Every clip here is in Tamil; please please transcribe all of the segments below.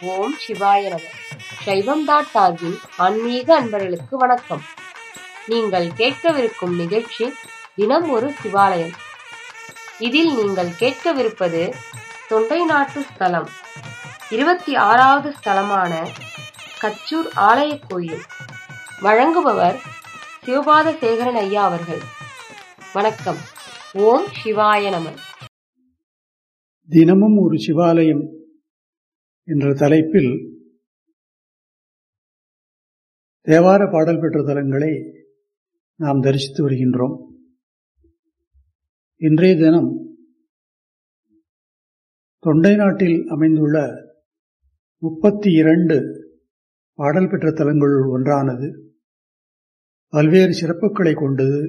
ஓம் சிவாய நம சைவம் டாட் சார்பில் ஆன்மீக அன்பர்களுக்கு வணக்கம் நீங்கள் கேட்கவிருக்கும் நிகழ்ச்சி தினம் ஒரு சிவாலயம் இதில் நீங்கள் கேட்கவிருப்பது தொண்டை நாட்டு ஸ்தலம் இருபத்தி ஆறாவது ஸ்தலமான கச்சூர் ஆலய கோயில் வழங்குபவர் சிவபாத சேகரன் ஐயா அவர்கள் வணக்கம் ஓம் சிவாய நம தினமும் ஒரு சிவாலயம் என்ற தலைப்பில் தேவார பாடல் பெற்ற தலங்களை நாம் தரிசித்து வருகின்றோம் இன்றைய தினம் தொண்டை நாட்டில் அமைந்துள்ள முப்பத்தி இரண்டு பாடல் பெற்ற தலங்களுள் ஒன்றானது பல்வேறு சிறப்புகளை கொண்டது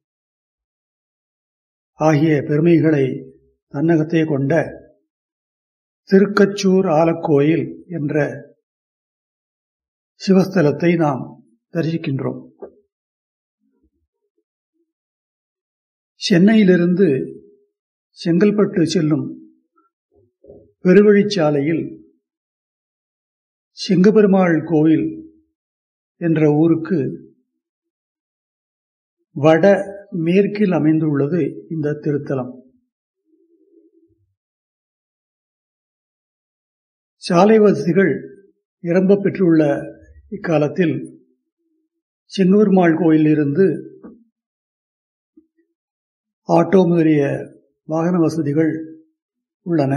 ஆகிய பெருமைகளை தன்னகத்தே கொண்ட திருக்கச்சூர் ஆலக்கோயில் என்ற சிவஸ்தலத்தை நாம் தரிசிக்கின்றோம் சென்னையிலிருந்து செங்கல்பட்டு செல்லும் பெருவழிச்சாலையில் செங்கபெருமாள் கோவில் என்ற ஊருக்கு வட மேற்கில் அமைந்துள்ளது இந்த திருத்தலம் சாலை வசதிகள் நிரம்ப பெற்றுள்ள இக்காலத்தில் செங்கூர்மாள் கோயிலிருந்து ஆட்டோ முதலிய வாகன வசதிகள் உள்ளன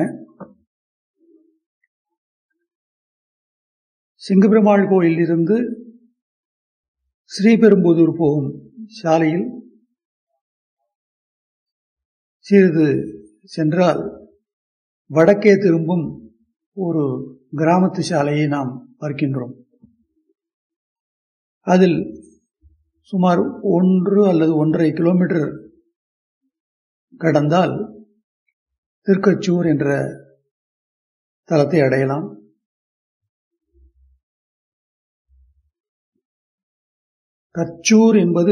செங்கபெருமாள் கோயிலிருந்து ஸ்ரீபெரும்புதூர் போகும் சாலையில் சிறிது சென்றால் வடக்கே திரும்பும் ஒரு கிராமத்து சாலையை நாம் பார்க்கின்றோம் அதில் சுமார் ஒன்று அல்லது ஒன்றரை கிலோமீட்டர் கடந்தால் திருக்கச்சூர் என்ற தலத்தை அடையலாம் கச்சூர் என்பது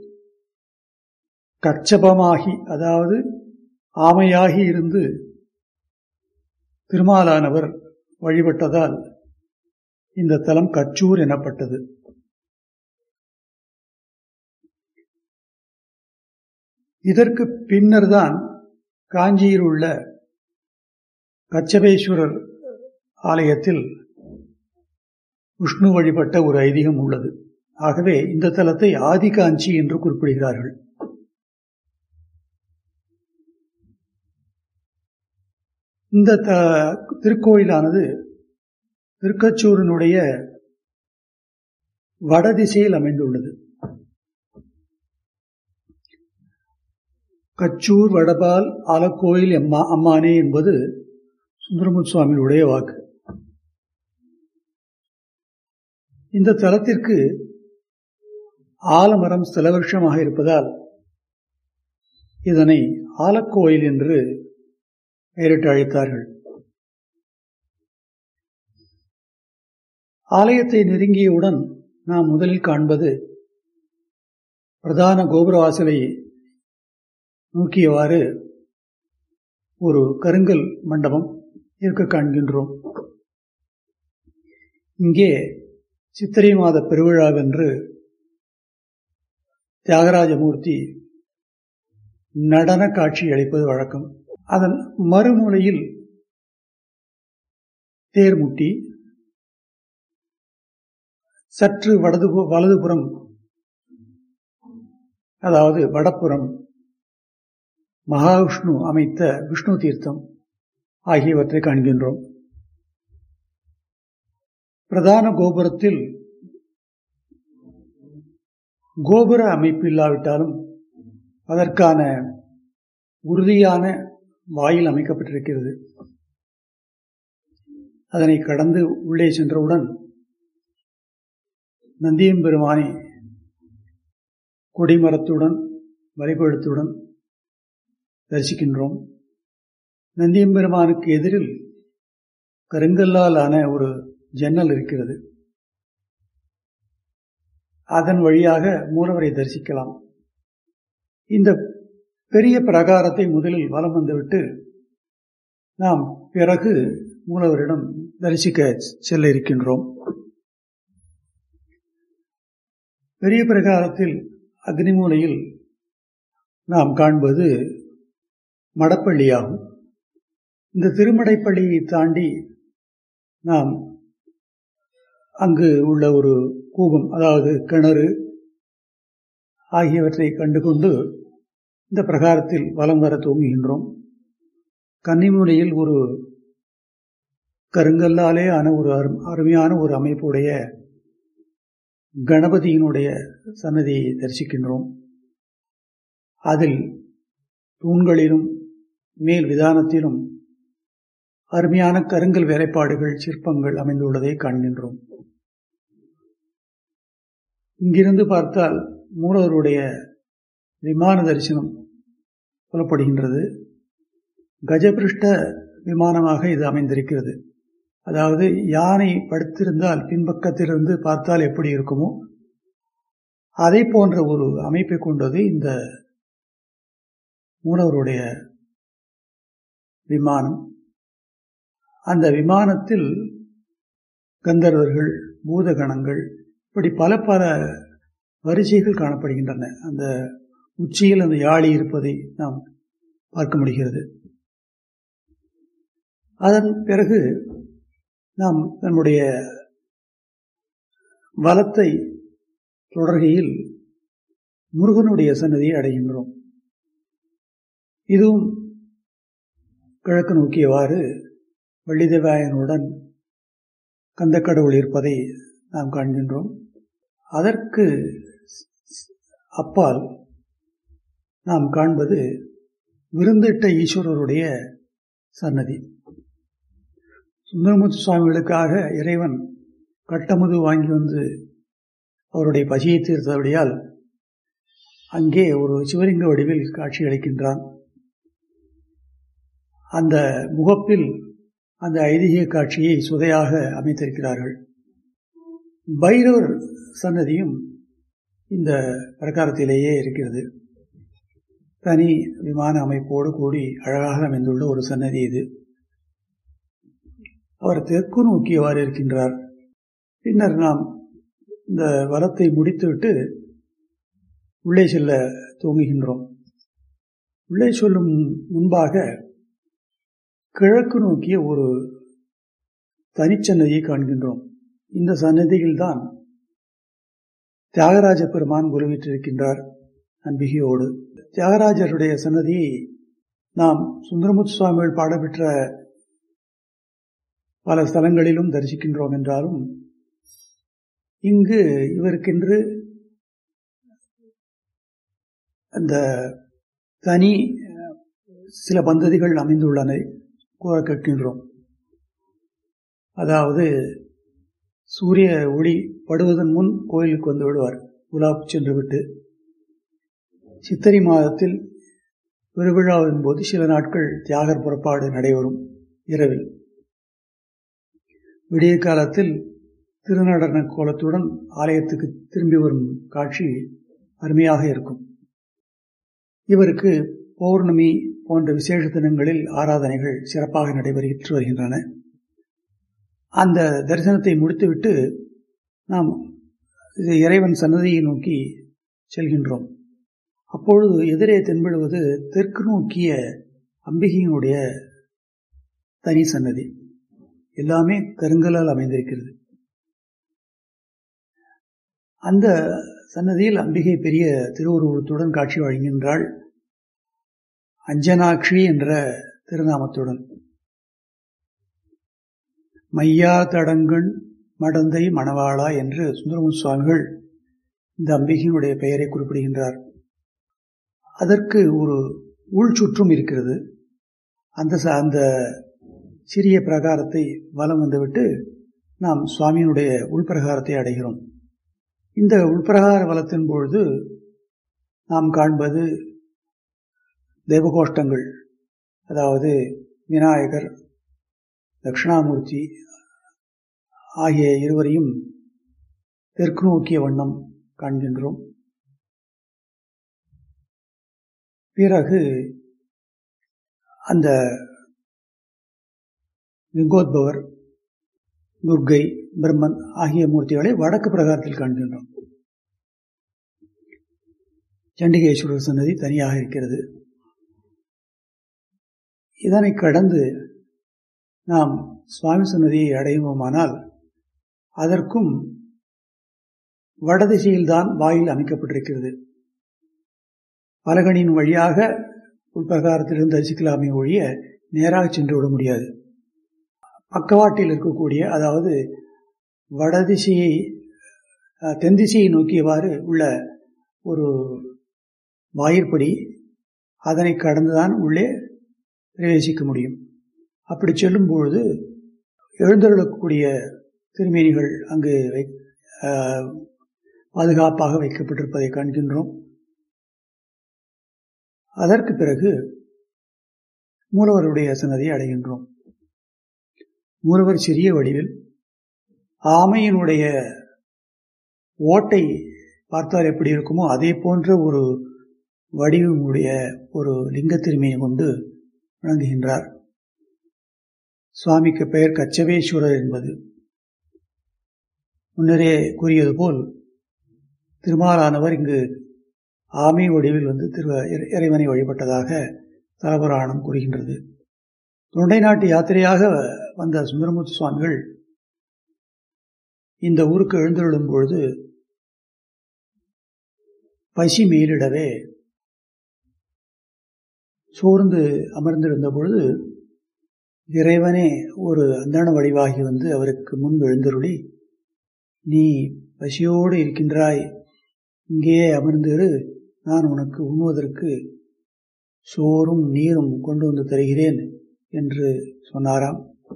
கச்சபமாகி அதாவது ஆமையாகி இருந்து திருமாலானவர் வழிபட்டதால் இந்த தலம் கச்சூர் எனப்பட்டது இதற்கு பின்னர்தான் காஞ்சியில் உள்ள கச்சபேஸ்வரர் ஆலயத்தில் விஷ்ணு வழிபட்ட ஒரு ஐதீகம் உள்ளது ஆகவே இந்த தலத்தை ஆதிகாஞ்சி என்று குறிப்பிடுகிறார்கள் இந்த த திருக்கோயிலானது திருக்கச்சூரினுடைய வடதிசையில் அமைந்துள்ளது கச்சூர் வடபால் ஆலக்கோயில் எம்மா அம்மானே என்பது சுந்தரமுத் சுவாமியுடைய வாக்கு இந்த தலத்திற்கு ஆலமரம் ஸ்தலவருஷமாக இருப்பதால் இதனை ஆலக்கோயில் என்று பெயரிட்டு அழைத்தார்கள் ஆலயத்தை நெருங்கியவுடன் நாம் முதலில் காண்பது பிரதான கோபுர வாசலை நோக்கியவாறு ஒரு கருங்கல் மண்டபம் இருக்க காண்கின்றோம் இங்கே சித்திரை மாத பெருவிழாவென்று தியாகராஜமூர்த்தி நடன காட்சி அளிப்பது வழக்கம் அதன் மறுமூலையில் தேர்முட்டி சற்று வடது வலதுபுறம் அதாவது வடப்புறம் மகாவிஷ்ணு அமைத்த விஷ்ணு தீர்த்தம் ஆகியவற்றை காண்கின்றோம் பிரதான கோபுரத்தில் கோபுர அமைப்பு இல்லாவிட்டாலும் அதற்கான உறுதியான வாயில் அமைக்கப்பட்டிருக்கிறது அதனை கடந்து உள்ளே சென்றவுடன் நந்தியம்பெருமானை கொடிமரத்துடன் வரைபடத்துடன் தரிசிக்கின்றோம் நந்தியம்பெருமானுக்கு எதிரில் கருங்கல்லால் ஆன ஒரு ஜன்னல் இருக்கிறது அதன் வழியாக மூலவரை தரிசிக்கலாம் இந்த பெரிய பிரகாரத்தை முதலில் வலம் வந்துவிட்டு நாம் பிறகு மூலவரிடம் தரிசிக்க செல்ல இருக்கின்றோம் பெரிய பிரகாரத்தில் அக்னிமூலையில் நாம் காண்பது மடப்பள்ளியாகும் இந்த திருமடைப்பள்ளியை தாண்டி நாம் அங்கு உள்ள ஒரு கூபம் அதாவது கிணறு ஆகியவற்றை கண்டுகொண்டு இந்த பிரகாரத்தில் வலம் வர துவங்குகின்றோம் கன்னிமூலையில் ஒரு கருங்கல்லாலே ஆன ஒரு அருமையான ஒரு அமைப்புடைய கணபதியினுடைய சன்னதியை தரிசிக்கின்றோம் அதில் தூண்களிலும் மேல் விதானத்திலும் அருமையான கருங்கல் வேலைப்பாடுகள் சிற்பங்கள் அமைந்துள்ளதை காண்கின்றோம் இங்கிருந்து பார்த்தால் மூலவருடைய விமான தரிசனம் புலப்படுகின்றது கஜபிருஷ்ட விமானமாக இது அமைந்திருக்கிறது அதாவது யானை படுத்திருந்தால் பின்பக்கத்திலிருந்து பார்த்தால் எப்படி இருக்குமோ அதை போன்ற ஒரு அமைப்பை கொண்டது இந்த மூலவருடைய விமானம் அந்த விமானத்தில் கந்தர்வர்கள் பூதகணங்கள் இப்படி பல பல வரிசைகள் காணப்படுகின்றன அந்த உச்சியில் அந்த யாழி இருப்பதை நாம் பார்க்க முடிகிறது அதன் பிறகு நாம் நம்முடைய வலத்தை தொடர்கையில் முருகனுடைய சன்னதியை அடைகின்றோம் இதுவும் கிழக்கு நோக்கியவாறு வள்ளிதேவாயனுடன் கந்தக்கடவுள் இருப்பதை நாம் காண்கின்றோம் அதற்கு அப்பால் நாம் காண்பது விருந்திட்ட ஈஸ்வரருடைய சன்னதி சுந்தரமுத்து சுவாமிகளுக்காக இறைவன் கட்டமுது வாங்கி வந்து அவருடைய பசியை தீர்த்தபடியால் அங்கே ஒரு சிவலிங்க வடிவில் காட்சி அளிக்கின்றான் அந்த முகப்பில் அந்த ஐதீக காட்சியை சுதையாக அமைத்திருக்கிறார்கள் பைரவர் சன்னதியும் இந்த பிரகாரத்திலேயே இருக்கிறது தனி விமான அமைப்போடு கூடி அழகாக அமைந்துள்ள ஒரு சன்னதி இது அவர் தெற்கு நோக்கியவாறு இருக்கின்றார் பின்னர் நாம் இந்த வலத்தை முடித்துவிட்டு உள்ளே செல்ல துவங்குகின்றோம் உள்ளே சொல்லும் முன்பாக கிழக்கு நோக்கிய ஒரு தனிச்சன்னதியை காண்கின்றோம் இந்த சன்னதியில்தான் தியாகராஜ பெருமான் குருவிற்றிருக்கின்றார் அன்பிகையோடு தியாகராஜருடைய சன்னதியை நாம் சுந்தரமுத்து சுவாமிகள் பாடப்பெற்ற பல ஸ்தலங்களிலும் தரிசிக்கின்றோம் என்றாலும் இங்கு இவருக்கென்று அந்த தனி சில பந்ததிகள் அமைந்துள்ளன கூற கேட்கின்றோம் அதாவது சூரிய ஒளி படுவதன் முன் கோயிலுக்கு வந்து விடுவார் உலா சென்று விட்டு சித்திரை மாதத்தில் பெருவிழாவின் போது சில நாட்கள் தியாகர் புறப்பாடு நடைபெறும் இரவில் விடிய காலத்தில் திருநடன கோலத்துடன் ஆலயத்துக்கு திரும்பி வரும் காட்சி அருமையாக இருக்கும் இவருக்கு பௌர்ணமி போன்ற விசேஷ தினங்களில் ஆராதனைகள் சிறப்பாக நடைபெற்று வருகின்றன அந்த தரிசனத்தை முடித்துவிட்டு நாம் இது இறைவன் சன்னதியை நோக்கி செல்கின்றோம் அப்பொழுது எதிரே தென்படுவது தெற்கு நோக்கிய அம்பிகையினுடைய தனி சன்னதி எல்லாமே கருங்கலால் அமைந்திருக்கிறது அந்த சன்னதியில் அம்பிகை பெரிய திருவுருவத்துடன் காட்சி வழங்குகின்றாள் அஞ்சனாட்சி என்ற திருநாமத்துடன் மையா தடங்கண் மடந்தை மணவாளா என்று சுந்தரமு சுவாமிகள் இந்த அம்பிகையினுடைய பெயரை குறிப்பிடுகின்றார் அதற்கு ஒரு உள் சுற்றும் இருக்கிறது அந்த அந்த சிறிய பிரகாரத்தை வலம் வந்துவிட்டு நாம் சுவாமியினுடைய உள்பிரகாரத்தை அடைகிறோம் இந்த உள்பிரகார வலத்தின் பொழுது நாம் காண்பது தேவகோஷ்டங்கள் அதாவது விநாயகர் தட்சிணாமூர்த்தி ஆகிய இருவரையும் தெற்கு நோக்கிய வண்ணம் காண்கின்றோம் பிறகு அந்த லிங்கோத்பவர் துர்க்கை பிரம்மன் ஆகிய மூர்த்திகளை வடக்கு பிரகாரத்தில் காண்கின்றோம் சண்டிகேஸ்வரர் சன்னதி தனியாக இருக்கிறது இதனை கடந்து நாம் சுவாமி சன்னதியை அடையுவோமானால் அதற்கும் வடதிசையில்தான் வாயில் அமைக்கப்பட்டிருக்கிறது பலகனின் வழியாக உள்பிரகாரத்திலிருந்து தரிசிக்கலாமே ஒழிய நேராக சென்று விட முடியாது பக்கவாட்டில் இருக்கக்கூடிய அதாவது வடதிசையை தென் திசையை நோக்கியவாறு உள்ள ஒரு வாயிற்படி அதனை கடந்துதான் உள்ளே பிரவேசிக்க முடியும் அப்படி செல்லும் பொழுது எழுந்தருளக்கூடிய திருமேனிகள் அங்கு பாதுகாப்பாக வைக்கப்பட்டிருப்பதை காண்கின்றோம் அதற்கு பிறகு மூலவருடைய சன்னதியை அடைகின்றோம் மூலவர் சிறிய வடிவில் ஆமையினுடைய ஓட்டை பார்த்தால் எப்படி இருக்குமோ அதே போன்ற ஒரு வடிவமுடைய ஒரு லிங்க திருமையை கொண்டு வழங்குகின்றார் சுவாமிக்கு பெயர் கச்சவேஸ்வரர் என்பது முன்னரே கூறியது போல் திருமாலானவர் இங்கு ஆமை வடிவில் வந்து திரு இறைவனை வழிபட்டதாக தலபுராணம் கூறுகின்றது தொண்டை நாட்டு யாத்திரையாக வந்த சுந்தரமுத்து சுவாமிகள் இந்த ஊருக்கு எழுந்தருளும் பொழுது பசி மேலிடவே சோர்ந்து அமர்ந்திருந்த பொழுது இறைவனே ஒரு அந்தண வடிவாகி வந்து அவருக்கு முன் எழுந்தருளி நீ பசியோடு இருக்கின்றாய் இங்கேயே அமர்ந்திரு நான் உனக்கு உண்ணுவதற்கு சோறும் நீரும் கொண்டு வந்து தருகிறேன் என்று சொன்னாராம்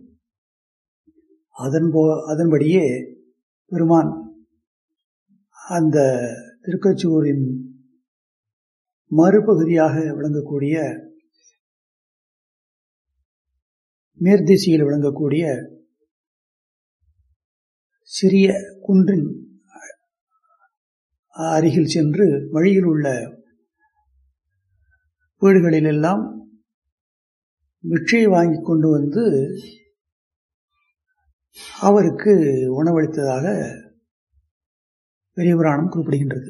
அதன் போ அதன்படியே பெருமான் அந்த திருக்கச்சூரின் மறுபகுதியாக விளங்கக்கூடிய மேற்திசையில் விளங்கக்கூடிய சிறிய குன்றின் அருகில் சென்று வழியில் உள்ள வீடுகளிலெல்லாம் மிக்ஷையை வாங்கி கொண்டு வந்து அவருக்கு உணவளித்ததாக பெரிய புராணம் குறிப்பிடுகின்றது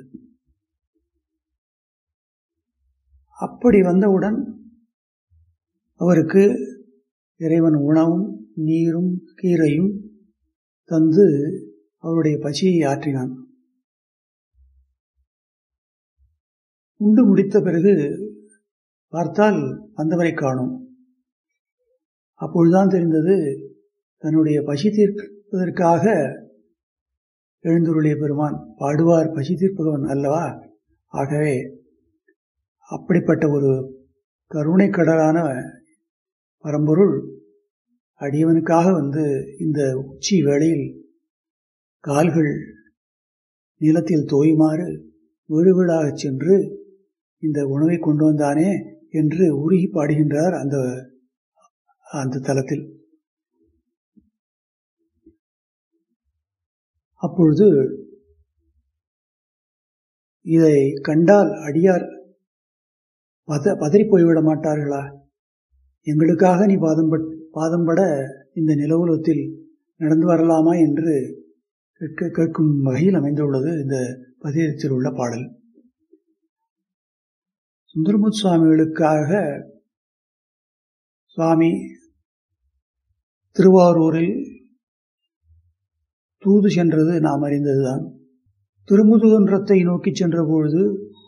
அப்படி வந்தவுடன் அவருக்கு இறைவன் உணவும் நீரும் கீரையும் தந்து அவருடைய பசியை ஆற்றினான் உண்டு முடித்த பிறகு பார்த்தால் வந்தவரை காணும் அப்பொழுதுதான் தெரிந்தது தன்னுடைய பசி தீர்ப்பதற்காக எழுந்துருளிய பெருமான் பாடுவார் பசி தீர்ப்பவன் அல்லவா ஆகவே அப்படிப்பட்ட ஒரு கருணை கடலான பரம்பொருள் அடியவனுக்காக வந்து இந்த உச்சி வேளையில் கால்கள் நிலத்தில் தோயுமாறு வீடு வீடாக சென்று இந்த உணவை கொண்டு வந்தானே என்று உருகி பாடுகின்றார் அந்த அந்த தலத்தில் அப்பொழுது இதை கண்டால் அடியார் பத பதறி போய்விட மாட்டார்களா எங்களுக்காக நீ பாதம் பாதம்பட இந்த நிலவுலத்தில் நடந்து வரலாமா என்று கேட்க கேட்கும் வகையில் அமைந்துள்ளது இந்த பதியத்தில் உள்ள பாடல் சுந்தரமுத் சுவாமிகளுக்காக சுவாமி திருவாரூரில் தூது சென்றது நாம் அறிந்ததுதான் திருமுதுகுன்றத்தை நோக்கி சென்ற பொழுது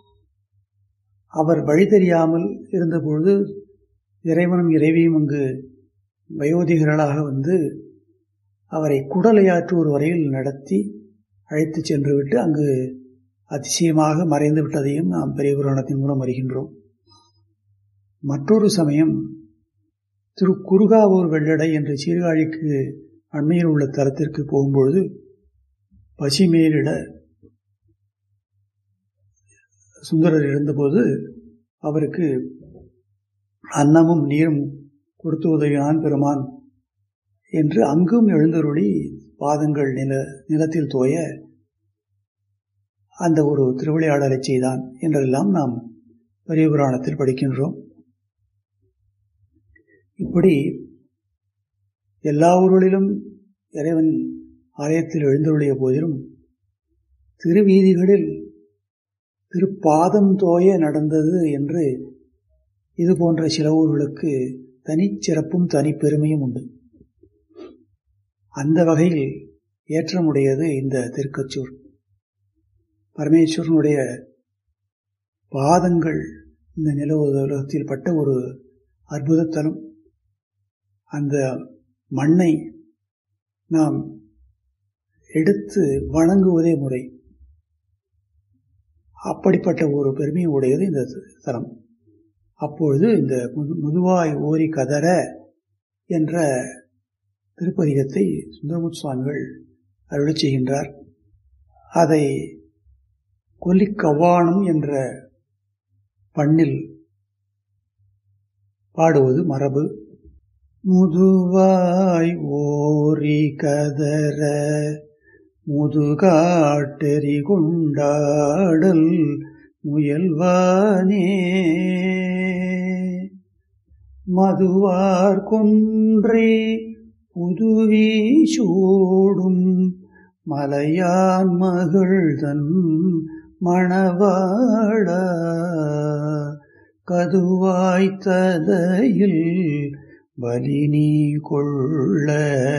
அவர் வழி தெரியாமல் இருந்தபொழுது இறைவனும் இறைவியும் அங்கு வயோதிகர்களாக வந்து அவரை குடலையாற்றூர் வரையில் நடத்தி அழைத்து சென்று விட்டு அங்கு அதிசயமாக மறைந்து விட்டதையும் நாம் பெரிய புராணத்தின் மூலம் அறிகின்றோம் மற்றொரு சமயம் திரு குருகாவூர் வெள்ளடை என்ற சீர்காழிக்கு அண்மையில் உள்ள தலத்திற்கு போகும்பொழுது பசி மேலிட சுந்தரர் இருந்தபோது அவருக்கு அன்னமும் நீரும் கொடுத்து உதவினான் பெருமான் என்று அங்கும் எழுந்தருளி பாதங்கள் நில நிலத்தில் தோய அந்த ஒரு திருவிளையாடலை செய்தான் என்றெல்லாம் நாம் பெரிய புராணத்தில் படிக்கின்றோம் இப்படி எல்லா ஊர்களிலும் இறைவன் ஆலயத்தில் எழுந்தருளிய போதிலும் திருவீதிகளில் திருப்பாதம் தோய நடந்தது என்று இது போன்ற சில ஊர்களுக்கு தனிச்சிறப்பும் தனிப்பெருமையும் உண்டு அந்த வகையில் ஏற்றமுடையது இந்த திருக்கச்சூர் பரமேஸ்வரனுடைய பாதங்கள் இந்த நில உலகத்தில் பட்ட ஒரு அற்புதத்தலம் அந்த மண்ணை நாம் எடுத்து வணங்குவதே முறை அப்படிப்பட்ட ஒரு பெருமையை உடையது இந்த தலம் அப்பொழுது இந்த முதுவாய் ஓரி கதற என்ற திருப்பதிகத்தை சுந்தரமுத் சுவாமிகள் அருளி செய்கின்றார் அதை கொல்லிக்கவ்வானம் என்ற பண்ணில் பாடுவது மரபு முதுவாய் ஓரி கதற முதுகாட்டெறி கொண்டாடல் முயல்வானே மதுவார் கொன்றே புதுவி சூடும் மலையான் மகள்தன் மணவாழ கதுவாய் தலையில் வலினி கொள்ள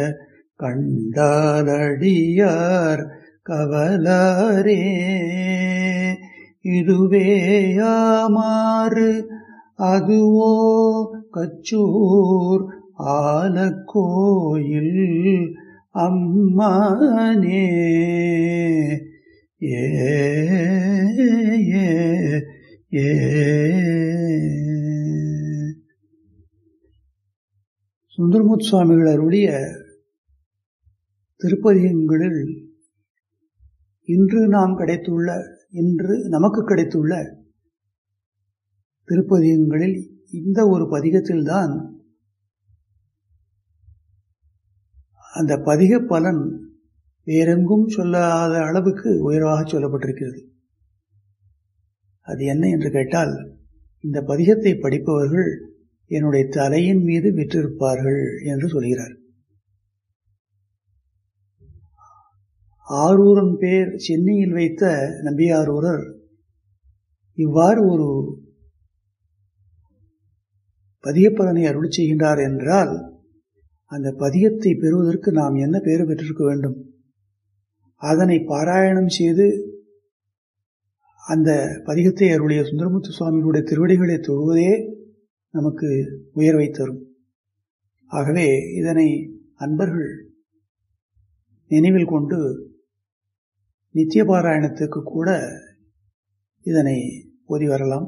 கண்டாலடியார் கவலாரே இதுவேயாமாறு அதுவோ கச்சூர் ஆலக்கோயில் அம்மானே ஏ ஏ சுந்தரமுத் சுவாமிகள் அருடைய திருப்பதிகங்களில் இன்று நாம் கிடைத்துள்ள இன்று நமக்கு கிடைத்துள்ள திருப்பதிகங்களில் இந்த ஒரு பதிகத்தில்தான் அந்த பதிக பலன் வேறெங்கும் சொல்லாத அளவுக்கு உயர்வாக சொல்லப்பட்டிருக்கிறது அது என்ன என்று கேட்டால் இந்த பதிகத்தை படிப்பவர்கள் என்னுடைய தலையின் மீது விற்றிருப்பார்கள் என்று சொல்கிறார் ஆரூரன் பேர் சென்னையில் வைத்த நம்பியாரூரர் இவ்வாறு ஒரு பதியப்பலனை அருள் செய்கின்றார் என்றால் அந்த பதியத்தை பெறுவதற்கு நாம் என்ன பேறு பெற்றிருக்க வேண்டும் அதனை பாராயணம் செய்து அந்த பதிகத்தை அருளிய சுந்தரமுத்து சுவாமிகளுடைய திருவடிகளை தொழுவதே நமக்கு உயர்வை தரும் ஆகவே இதனை அன்பர்கள் நினைவில் கொண்டு நித்திய பாராயணத்துக்கு கூட இதனை ஓதி வரலாம்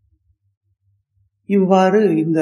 இவ்வாறு இந்த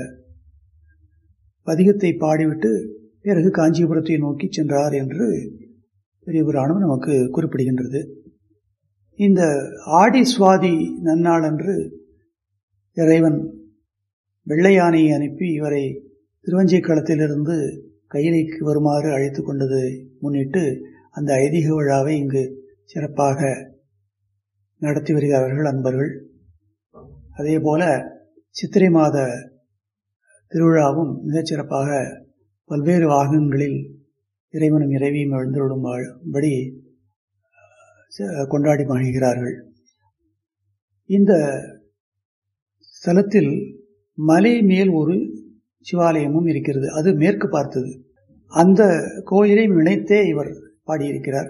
பதிகத்தை பாடிவிட்டு பிறகு காஞ்சிபுரத்தை நோக்கி சென்றார் என்று பெரிய புராணம் நமக்கு குறிப்பிடுகின்றது இந்த ஆடி சுவாதி நன்னாள் அன்று இறைவன் வெள்ளை யானையை அனுப்பி இவரை திருவஞ்சைக்களத்திலிருந்து கையிலைக்கு வருமாறு அழைத்து கொண்டதை முன்னிட்டு அந்த ஐதீக விழாவை இங்கு சிறப்பாக நடத்தி வருகிறார்கள் அன்பர்கள் அதே போல சித்திரை மாத திருவிழாவும் மிகச் சிறப்பாக பல்வேறு வாகனங்களில் இறைவனும் இறைவியும் எழுந்துள்ளபடி கொண்டாடி மகிழ்கிறார்கள் இந்த ஸ்தலத்தில் மலை மேல் ஒரு சிவாலயமும் இருக்கிறது அது மேற்கு பார்த்தது அந்த கோயிலை இணைத்தே இவர் பாடியிருக்கிறார்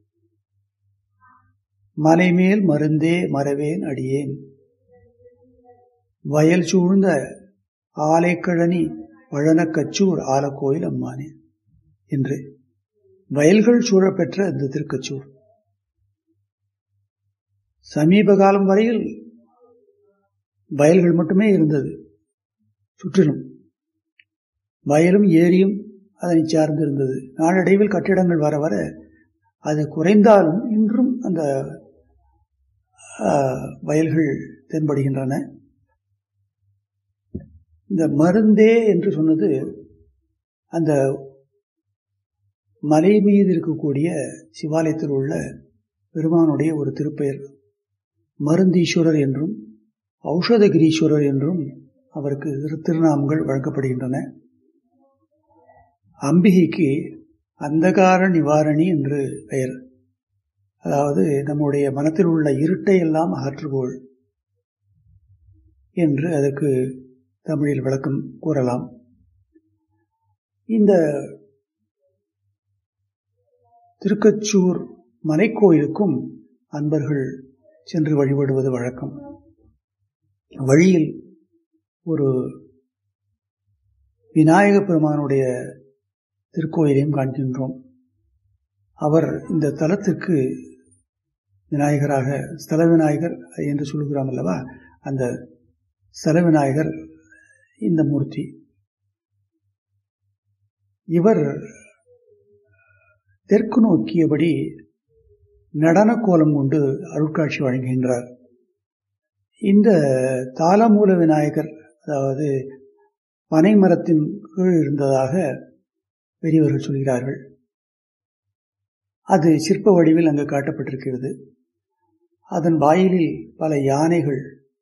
மலை மேல் மருந்தே மறவேன் அடியேன் வயல் சூழ்ந்த ஆலைக்கழனி பழனக்கச்சூர் ஆலக்கோயில் அம்மானே என்று வயல்கள் சூழப்பெற்ற இந்த திருக்கச்சூர் சமீப காலம் வரையில் வயல்கள் மட்டுமே இருந்தது சுற்றிலும் வயலும் ஏரியும் அதனை சார்ந்து இருந்தது நாளடைவில் கட்டிடங்கள் வர வர அது குறைந்தாலும் இன்றும் அந்த வயல்கள் தென்படுகின்றன இந்த மருந்தே என்று சொன்னது அந்த மலை மீது இருக்கக்கூடிய சிவாலயத்தில் உள்ள பெருமானுடைய ஒரு திருப்பெயர் மருந்தீஸ்வரர் என்றும் ஔஷதகிரீஸ்வரர் என்றும் அவருக்கு திருநாமங்கள் வழங்கப்படுகின்றன அம்பிகைக்கு அந்தகார நிவாரணி என்று பெயர் அதாவது நம்முடைய மனத்தில் உள்ள இருட்டை எல்லாம் அகற்றுகோள் என்று அதற்கு தமிழில் விளக்கம் கூறலாம் இந்த திருக்கச்சூர் மலைக்கோயிலுக்கும் அன்பர்கள் சென்று வழிபடுவது வழக்கம் வழியில் ஒரு விநாயக பெருமானுடைய திருக்கோயிலையும் காண்கின்றோம் அவர் இந்த தலத்திற்கு விநாயகராக ஸ்தல விநாயகர் என்று சொல்லுகிறோம் அல்லவா அந்த ஸ்தல விநாயகர் இந்த மூர்த்தி இவர் தெற்கு நோக்கியபடி நடன கோலம் கொண்டு அருட்காட்சி வழங்குகின்றார் இந்த தாளமூல விநாயகர் அதாவது பனை மரத்தின் கீழ் இருந்ததாக பெரியவர்கள் சொல்கிறார்கள் அது சிற்ப வடிவில் அங்கு காட்டப்பட்டிருக்கிறது அதன் வாயிலில் பல யானைகள்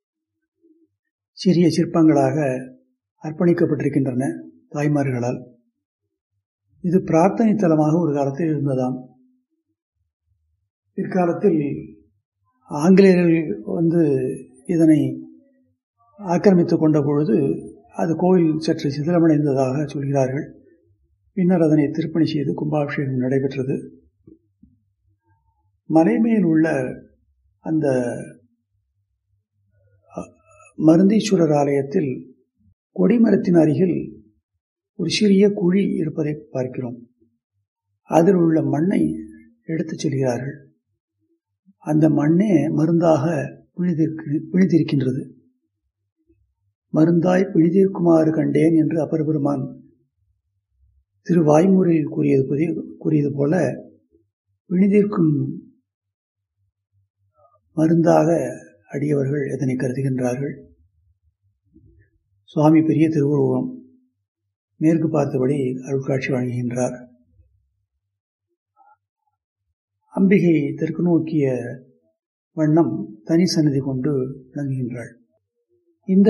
சிறிய சிற்பங்களாக அர்ப்பணிக்கப்பட்டிருக்கின்றன தாய்மார்களால் இது பிரார்த்தனை தலமாக ஒரு காலத்தில் இருந்ததாம் பிற்காலத்தில் ஆங்கிலேயர்கள் வந்து இதனை ஆக்கிரமித்துக் கொண்ட பொழுது அது கோவில் சற்று சிதிலமடைந்ததாக சொல்கிறார்கள் பின்னர் அதனை திருப்பணி செய்து கும்பாபிஷேகம் நடைபெற்றது மலைமேல் உள்ள அந்த மருந்தீஸ்வரர் ஆலயத்தில் கொடிமரத்தின் அருகில் ஒரு சிறிய குழி இருப்பதை பார்க்கிறோம் அதில் உள்ள மண்ணை எடுத்துச் செல்கிறார்கள் அந்த மண்ணே மருந்தாக பிழிதிருக்கு பிழிதிருக்கின்றது மருந்தாய் பிழிதீர்க்குமாறு கண்டேன் என்று அப்பர் பெருமான் திரு வாய்மூரில் கூறியது கூறியது போல பிழிதீர்க்கும் மருந்தாக அடியவர்கள் இதனை கருதுகின்றார்கள் சுவாமி பெரிய திருவுருவம் மேற்கு பார்த்தபடி அருட்காட்சி வழங்குகின்றார் அம்பிகை தெற்கு நோக்கிய வண்ணம் தனி சன்னதி கொண்டு விளங்குகின்றாள் இந்த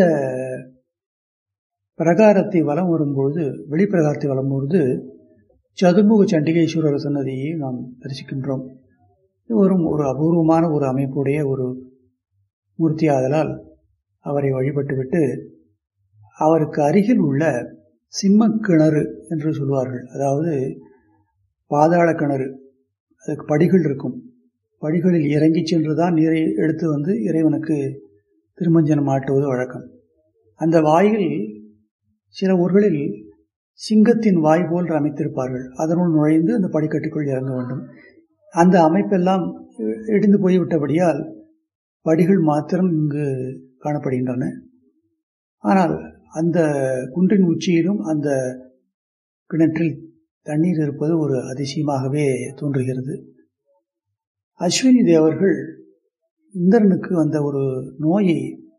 பிரகாரத்தை வலம் வரும்பொழுது வெளிப்பிரகாரத்தை வலம் பொழுது சதுர்முக சண்டிகேஸ்வரர் சன்னதியை நாம் தரிசிக்கின்றோம் இது ஒரு ஒரு அபூர்வமான ஒரு அமைப்புடைய ஒரு மூர்த்தி ஆதலால் அவரை வழிபட்டுவிட்டு அவருக்கு அருகில் உள்ள சிம்ம கிணறு என்று சொல்வார்கள் அதாவது பாதாள கிணறு அதுக்கு படிகள் இருக்கும் படிகளில் இறங்கி சென்றுதான் நீரை எடுத்து வந்து இறைவனுக்கு திருமஞ்சனம் ஆட்டுவது வழக்கம் அந்த வாயில் சில ஊர்களில் சிங்கத்தின் வாய் போல் அமைத்திருப்பார்கள் அதனுள் நுழைந்து அந்த படிக்கட்டுக்குள் இறங்க வேண்டும் அந்த அமைப்பெல்லாம் இடிந்து போய்விட்டபடியால் படிகள் மாத்திரம் இங்கு காணப்படுகின்றன ஆனால் அந்த குன்றின் உச்சியிலும் அந்த கிணற்றில் தண்ணீர் இருப்பது ஒரு அதிசயமாகவே தோன்றுகிறது அஸ்வினி தேவர்கள் இந்திரனுக்கு வந்த ஒரு நோயை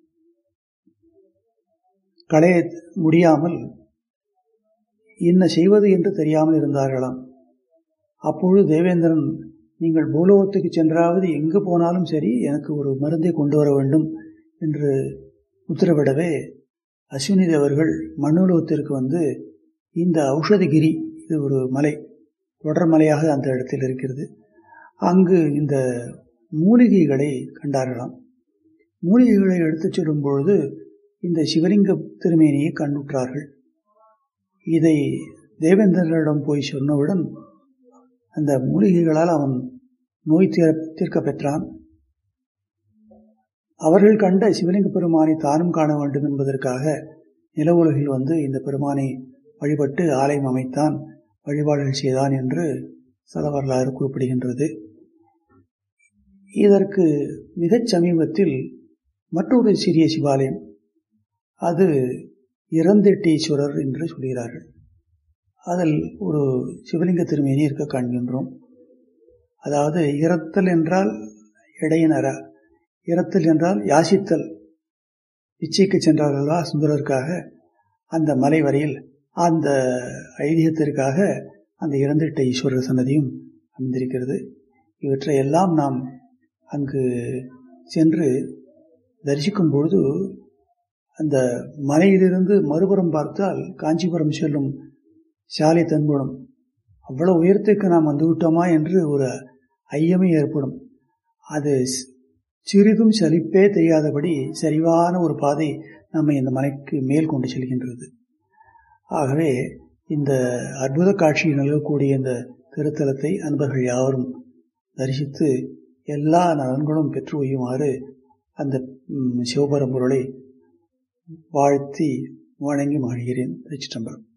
களைய முடியாமல் என்ன செய்வது என்று தெரியாமல் இருந்தார்களாம் அப்பொழுது தேவேந்திரன் நீங்கள் பூலோகத்துக்கு சென்றாவது எங்கு போனாலும் சரி எனக்கு ஒரு மருந்தை கொண்டு வர வேண்டும் என்று உத்தரவிடவே அஸ்வினி தேவர்கள் மண்ணுலகத்திற்கு வந்து இந்த ஔஷதகிரி இது ஒரு மலை தொடர் மலையாக அந்த இடத்தில் இருக்கிறது அங்கு இந்த மூலிகைகளை கண்டார்களாம் மூலிகைகளை எடுத்துச் செல்லும் பொழுது இந்த சிவலிங்க திருமேனியை கண்ணுற்றார்கள் இதை தேவேந்திரனிடம் போய் சொன்னவுடன் அந்த மூலிகைகளால் அவன் நோய் தீர்க்க பெற்றான் அவர்கள் கண்ட சிவலிங்க பெருமானை தானும் காண வேண்டும் என்பதற்காக நில உலகில் வந்து இந்த பெருமானை வழிபட்டு ஆலயம் அமைத்தான் வழிபாடுகள் செய்தான் என்று சத வரலாறு குறிப்பிடுகின்றது இதற்கு மிகச் சமீபத்தில் மற்றொரு சிறிய சிவாலயம் அது இறந்தெட்டீஸ்வரர் என்று சொல்கிறார்கள் அதில் ஒரு சிவலிங்க திருமேனி இருக்க காண்கின்றோம் அதாவது இறத்தல் என்றால் இடையினரா இறத்தல் என்றால் யாசித்தல் பிச்சைக்கு சென்றார்களா சுந்தரருக்காக அந்த மலை வரையில் அந்த ஐதீகத்திற்காக அந்த இறந்திட்ட ஈஸ்வரர் சன்னதியும் அமைந்திருக்கிறது இவற்றை எல்லாம் நாம் அங்கு சென்று தரிசிக்கும் பொழுது அந்த மலையிலிருந்து மறுபுறம் பார்த்தால் காஞ்சிபுரம் செல்லும் சாலை தென்படும் அவ்வளவு உயரத்துக்கு நாம் வந்து விட்டோமா என்று ஒரு ஐயமே ஏற்படும் அது சிறிதும் சலிப்பே தெரியாதபடி சரிவான ஒரு பாதை நம்மை இந்த மலைக்கு மேல் கொண்டு செல்கின்றது ஆகவே இந்த அற்புத காட்சியில் நிலவக்கூடிய இந்த திருத்தலத்தை அன்பர்கள் யாவரும் தரிசித்து எல்லா நலன்களும் பெற்று ஒய்யுமாறு அந்த சிவபரம்பொருளை வாழ்த்தி வணங்கி மகிழ்கிறேன் திருச்சிட்டம்பரம்